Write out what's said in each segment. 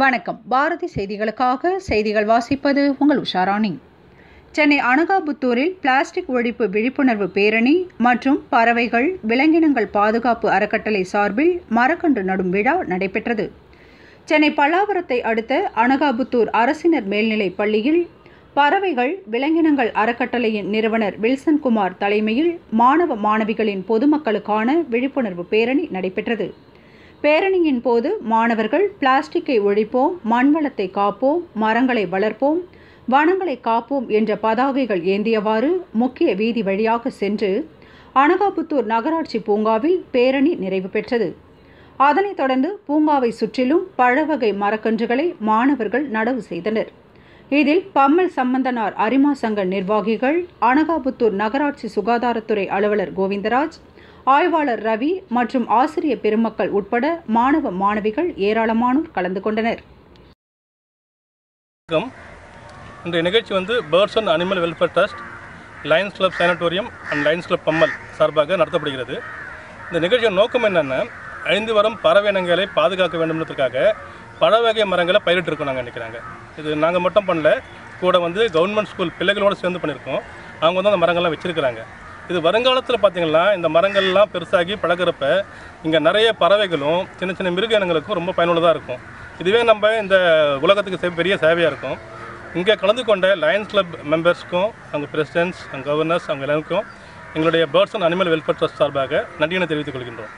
வணக்கம் பாரதி செய்திகளுக்காக செய்திகள் வாசிப்பது உங்கள் உஷாராணி சென்னை அனகாபுத்தூரில் பிளாஸ்டிக் ஒழிப்பு விழிப்புணர்வு பேரணி மற்றும் பறவைகள் விலங்கினங்கள் பாதுகாப்பு அறக்கட்டளை சார்பில் மரக்கன்று நடும் விழா நடைபெற்றது சென்னை பல்லாவரத்தை அடுத்த அனகாபுத்தூர் அரசினர் மேல்நிலைப் பள்ளியில் பறவைகள் விலங்கினங்கள் அறக்கட்டளையின் நிறுவனர் வில்சன் குமார் தலைமையில் மாணவ மாணவிகளின் பொதுமக்களுக்கான விழிப்புணர்வு பேரணி நடைபெற்றது பேரணியின் போது மாணவர்கள் பிளாஸ்டிக்கை ஒழிப்போம் மண்வளத்தை காப்போம் மரங்களை வளர்ப்போம் வனங்களை காப்போம் என்ற பதாகைகள் ஏந்தியவாறு முக்கிய வீதி வழியாக சென்று அனகாபுத்தூர் நகராட்சி பூங்காவில் பேரணி நிறைவு பெற்றது அதனைத் தொடர்ந்து பூங்காவை சுற்றிலும் பழவகை மரக்கன்றுகளை மாணவர்கள் நடவு செய்தனர் இதில் பம்மல் சம்பந்தனார் அரிமா சங்க நிர்வாகிகள் அனகாபுத்தூர் நகராட்சி சுகாதாரத்துறை அலுவலர் கோவிந்தராஜ் ஆய்வாளர் ரவி மற்றும் ஆசிரிய பெருமக்கள் உட்பட மாணவ மாணவிகள் ஏராளமானோர் கலந்து கொண்டனர் வணக்கம் இன்றைய நிகழ்ச்சி வந்து birds and animal welfare trust Lions club sanatorium and Lions club Pammal சார்பாக நடத்தப்படுகிறது இந்த நிகழ்ச்சியின் நோக்கம் என்னென்னா ஐந்து வரும் பறவை இனங்களை பாதுகாக்க வேண்டும்ன்றதுக்காக பல வகை மரங்களை பயிரிட்டிருக்கோம் நாங்கள் நினைக்கிறாங்க இது நாங்கள் மட்டும் பண்ணல கூட வந்து கவர்மெண்ட் ஸ்கூல் பிள்ளைகளோடு சேர்ந்து பண்ணியிருக்கோம் அவங்க வந்து அந்த மரங்கள்லாம் வச்சுருக்கிறாங்க இது வருங்காலத்தில் பார்த்தீங்கன்னா இந்த மரங்கள்லாம் பெருசாகி பழகிறப்ப இங்கே நிறைய பறவைகளும் சின்ன சின்ன மிருக இனங்களுக்கும் ரொம்ப பயனுள்ளதாக இருக்கும் இதுவே நம்ம இந்த உலகத்துக்கு செ- பெரிய சேவையாக இருக்கும் இங்கே கலந்து கொண்ட லயன்ஸ் கிளப் மெம்பர்ஸ்க்கும் அவங்க பிரசிடென்ட்ஸ் அவங்க கவர்னர்ஸ் அவங்க எல்லாருக்கும் எங்களுடைய birds and animal welfare trust சார்பாக நன்றியினை தெரிவித்துக் கொள்கின்றோம்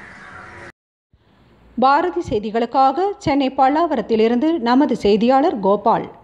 பாரதி செய்திகளுக்காக சென்னை பல்லாவரத்திலிருந்து நமது செய்தியாளர் கோபால்